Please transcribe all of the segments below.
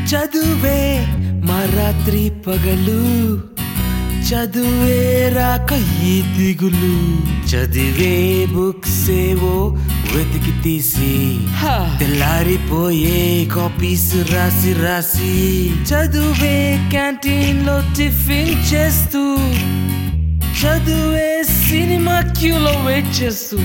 చదువే మా రాత్రి పగలు చదువే రాక ఈ దిగులు చదివే బుక్స్ ఏవో వెతికి తీసి తెల్లారిపోయే కాపీస్ రాసి రాసి చదువే క్యాంటీన్ లో టిఫిన్ చేస్తూ చదువే సినిమా క్యూలో వెయిట్ చేస్తూ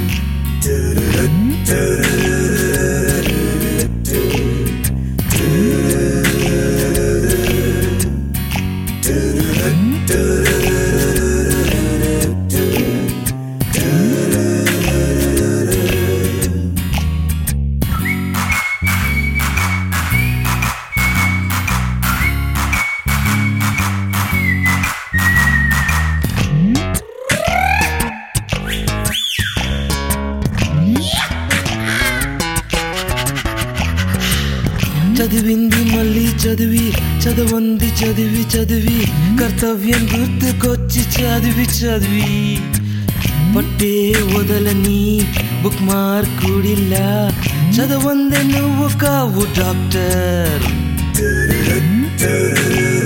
చదివింది మళ్ళీ చదివి చదవంది చదివి చదివి కర్తవ్యం గుర్తుకొచ్చి చదివి చదివి పట్టే వదలని బుక్ మార్కుడిలా చదవందే నువ్వు కావు డాక్టర్